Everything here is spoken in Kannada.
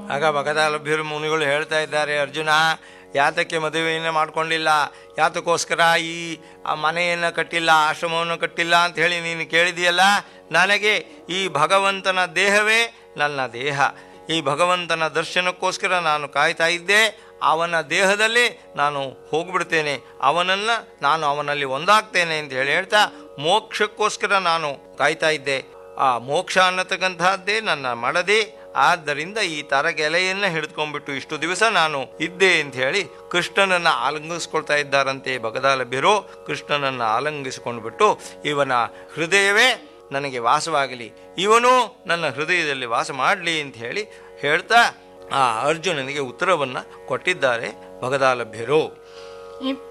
ಆಗ ಭಗದಾಲಭ್ಯರು ಮುನಿಗಳು ಹೇಳ್ತಾ ಇದ್ದಾರೆ ಅರ್ಜುನ ಯಾತಕ್ಕೆ ಮದುವೆಯನ್ನು ಮಾಡ್ಕೊಂಡಿಲ್ಲ ಯಾತಕ್ಕೋಸ್ಕರ ಈ ಆ ಮನೆಯನ್ನು ಕಟ್ಟಿಲ್ಲ ಆಶ್ರಮವನ್ನು ಕಟ್ಟಿಲ್ಲ ಅಂತ ಹೇಳಿ ನೀನು ಕೇಳಿದೆಯಲ್ಲ ನನಗೆ ಈ ಭಗವಂತನ ದೇಹವೇ ನನ್ನ ದೇಹ ಈ ಭಗವಂತನ ದರ್ಶನಕ್ಕೋಸ್ಕರ ನಾನು ಕಾಯ್ತಾ ಇದ್ದೆ ಅವನ ದೇಹದಲ್ಲಿ ನಾನು ಹೋಗ್ಬಿಡ್ತೇನೆ ಅವನನ್ನು ನಾನು ಅವನಲ್ಲಿ ಒಂದಾಗ್ತೇನೆ ಅಂತ ಹೇಳಿ ಹೇಳ್ತಾ ಮೋಕ್ಷಕ್ಕೋಸ್ಕರ ನಾನು ಕಾಯ್ತಾ ಇದ್ದೆ ಆ ಮೋಕ್ಷ ಅನ್ನತಕ್ಕಂತಹದ್ದೇ ನನ್ನ ಮಡದಿ ಆದ್ದರಿಂದ ಈ ತರಗೆಲೆಯನ್ನ ಹಿಡಿದುಕೊಂಡ್ಬಿಟ್ಟು ಇಷ್ಟು ದಿವಸ ನಾನು ಇದ್ದೆ ಅಂತ ಹೇಳಿ ಕೃಷ್ಣನನ್ನ ಆಲಂಗಿಸ್ಕೊಳ್ತಾ ಇದ್ದಾರಂತೆ ಬಗದಾಲಭ್ಯರು ಕೃಷ್ಣನನ್ನ ಆಲಂಗಿಸಿಕೊಂಡ್ಬಿಟ್ಟು ಇವನ ಹೃದಯವೇ ನನಗೆ ವಾಸವಾಗಲಿ ಇವನು ನನ್ನ ಹೃದಯದಲ್ಲಿ ವಾಸ ಮಾಡಲಿ ಅಂತ ಹೇಳಿ ಹೇಳ್ತಾ ಆ ಅರ್ಜುನನಿಗೆ ಉತ್ತರವನ್ನ ಕೊಟ್ಟಿದ್ದಾರೆ ಭಗದಾಲಭ್ಯರು ಈ